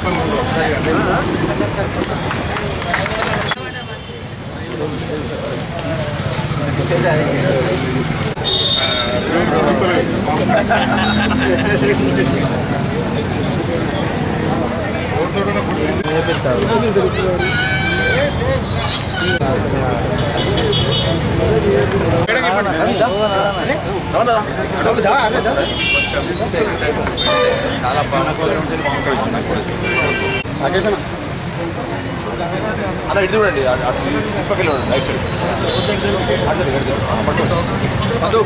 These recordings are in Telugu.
అలా ఇటు చూడండి అటు- అటు ఇటు పక్కన చూడండి రైట్ సైడ్ అటు సైడ్, ఇటు సైడ్. ఆ, పట్టుకో. అటు.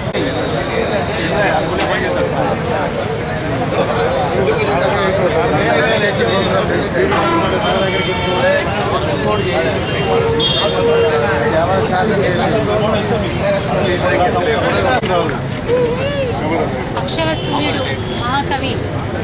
అక్షర సూర్యుడు మహాకవి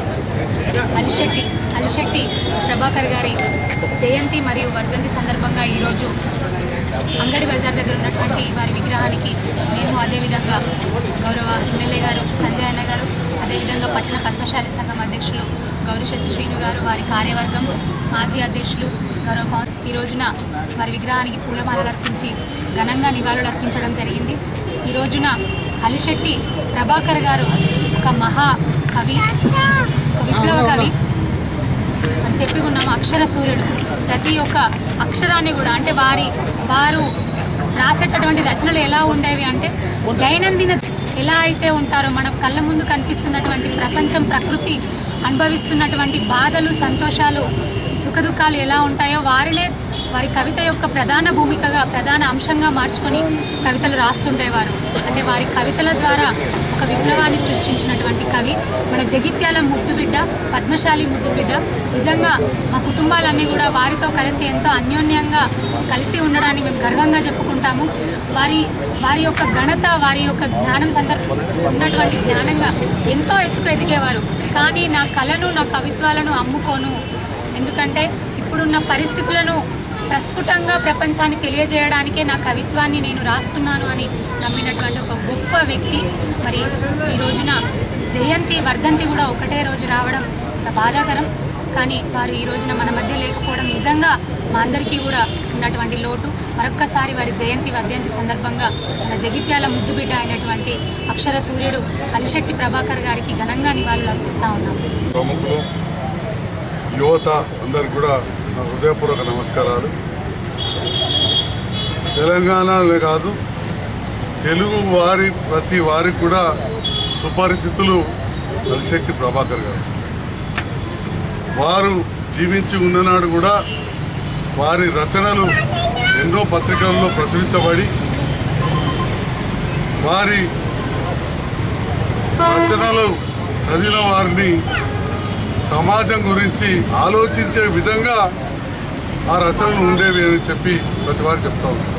అలిశెట్టి అలిశెట్టి ప్రభాకర్ గారి జయంతి మరియు వర్ధంతి సందర్భంగా ఈరోజు అంగడి బజార్ దగ్గర ఉన్నటువంటి వారి విగ్రహానికి మేము అదేవిధంగా గౌరవ ఎమ్మెల్యే గారు సంజయ్ అన్న గారు అదేవిధంగా పట్టణ పద్మశాలి సంఘం అధ్యక్షులు గౌరిశెట్టి శ్రీను గారు వారి కార్యవర్గం మాజీ అధ్యక్షులు గౌరవ కౌన్ ఈ రోజున వారి విగ్రహానికి పూలమాలలు అర్పించి ఘనంగా నివాళులు అర్పించడం జరిగింది ఈ రోజున అలిశెట్టి ప్రభాకర్ గారు ఒక మహా కవి ఒక విప్లవ కవి అని చెప్పి ఉన్నాము అక్షర సూర్యుడు ప్రతి ఒక్క అక్షరాన్ని కూడా అంటే వారి వారు రాసేటటువంటి రచనలు ఎలా ఉండేవి అంటే దైనందిన ఎలా అయితే ఉంటారో మన కళ్ళ ముందు కనిపిస్తున్నటువంటి ప్రపంచం ప్రకృతి అనుభవిస్తున్నటువంటి బాధలు సంతోషాలు సుఖదుఖాలు ఎలా ఉంటాయో వారినే వారి కవిత యొక్క ప్రధాన భూమికగా ప్రధాన అంశంగా మార్చుకొని కవితలు రాస్తుండేవారు అంటే వారి కవితల ద్వారా ఒక విప్లవాన్ని సృష్టించినటువంటి కవి మన జగిత్యాల ముద్దు బిడ్డ పద్మశాలి ముద్దు బిడ్డ నిజంగా మా కుటుంబాలన్నీ కూడా వారితో కలిసి ఎంతో అన్యోన్యంగా కలిసి ఉండడాన్ని మేము గర్వంగా చెప్పుకుంటాము వారి వారి యొక్క ఘనత వారి యొక్క జ్ఞానం సందర్భ ఉన్నటువంటి జ్ఞానంగా ఎంతో ఎత్తుకు ఎదిగేవారు కానీ నా కళను నా కవిత్వాలను అమ్ముకోను ఎందుకంటే ఇప్పుడున్న పరిస్థితులను ప్రస్ఫుటంగా ప్రపంచాన్ని తెలియజేయడానికే నా కవిత్వాన్ని నేను రాస్తున్నాను అని నమ్మినటువంటి ఒక గొప్ప వ్యక్తి మరి ఈ రోజున జయంతి వర్ధంతి కూడా ఒకటే రోజు రావడం ఒక బాధాకరం కానీ వారు ఈ రోజున మన మధ్య లేకపోవడం నిజంగా మా అందరికీ కూడా ఉన్నటువంటి లోటు మరొక్కసారి వారి జయంతి వర్ధంతి సందర్భంగా మన జగిత్యాల ముద్దుబిడ్డ అయినటువంటి అక్షర సూర్యుడు అలిశెట్టి ప్రభాకర్ గారికి ఘనంగా నివాళులు అర్పిస్తా ఉన్నాం ప్రముఖులు యువత అందరికి కూడా నా హృదయపూర్వక నమస్కారాలు తెలంగాణలో కాదు తెలుగు వారి ప్రతి వారికి కూడా సుపరిచితులు అలిశెట్టి ప్రభాకర్ గారు వారు జీవించి ఉన్ననాడు కూడా వారి రచనలు ఎన్నో పత్రికల్లో ప్రచురించబడి వారి రచనలు చదివిన వారిని సమాజం గురించి ఆలోచించే విధంగా ఆ రచనలు ఉండేవి అని చెప్పి ప్రతి వారు చెప్తా ఉన్నారు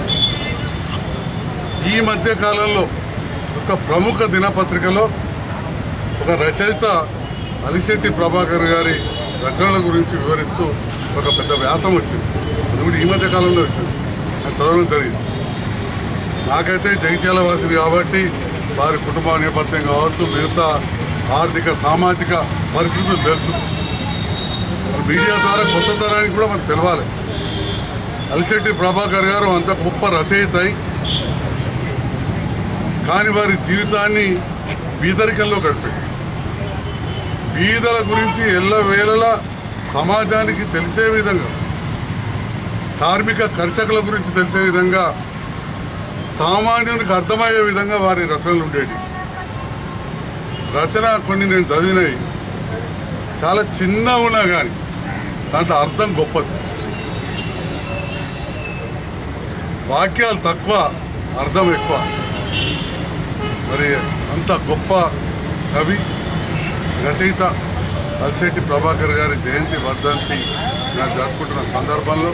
ఈ మధ్య కాలంలో ఒక ప్రముఖ దినపత్రికలో ఒక రచయిత అలిశెట్టి ప్రభాకర్ గారి రచనల గురించి వివరిస్తూ ఒక పెద్ద వ్యాసం వచ్చింది అది కూడా ఈ మధ్య కాలంలో వచ్చింది అది చదవడం జరిగింది నాకైతే జగిత్యాల వాసిని కాబట్టి వారి కుటుంబ నేపథ్యం కావచ్చు మిగతా ఆర్థిక సామాజిక పరిస్థితులు తెలుసు మరి మీడియా ద్వారా కొత్త తరానికి కూడా మనకు తెలవాలి అలిశెట్టి ప్రభాకర్ గారు అంత గొప్ప రచయిత అయి కానీ వారి జీవితాన్ని బీదరికంలో గడిపాడు బీదల గురించి ఎల్లవేళలా సమాజానికి తెలిసే విధంగా కార్మిక కర్షకుల గురించి తెలిసే విధంగా సామాన్యునికి అర్థమయ్యే విధంగా వారి రచనలు ఉండేవి రచన కొన్ని నేను చదివినాయి చాలా చిన్న ఉన్నా కానీ దాంట్లో అర్థం గొప్పది వాక్యాలు తక్కువ అర్థం ఎక్కువ మరి అంత గొప్ప కవి రచయిత అల్శెట్టి ప్రభాకర్ గారి జయంతి వర్ధంతి నేను జరుపుకుంటున్న సందర్భంలో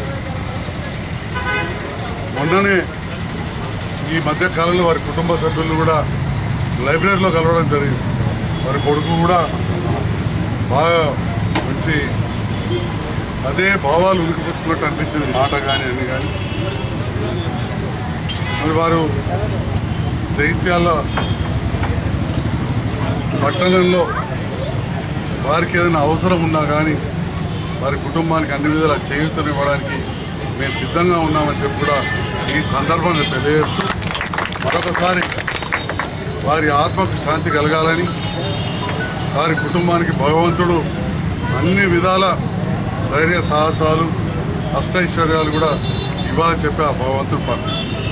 మొన్ననే ఈ మధ్య కాలంలో వారి కుటుంబ సభ్యులు కూడా లైబ్రరీలో కలవడం జరిగింది వారి కొడుకు కూడా బాగా మంచి అదే భావాలు ఉనికిపుచ్చుకున్నట్టు అనిపించింది మాట కానీ అన్ని కానీ మరి వారు జైత్యాల పట్టణంలో వారికి ఏదైనా అవసరం ఉన్నా కానీ వారి కుటుంబానికి అన్ని విధాల చేయూతనివ్వడానికి మేము సిద్ధంగా ఉన్నామని చెప్పి కూడా ఈ సందర్భంగా తెలియజేస్తూ మరొకసారి వారి ఆత్మకు శాంతి కలగాలని వారి కుటుంబానికి భగవంతుడు అన్ని విధాల ధైర్య సాహసాలు అష్టైశ్వర్యాలు కూడా ఇవ్వాలని చెప్పి ఆ భగవంతుడు ప్రార్థిస్తున్నాను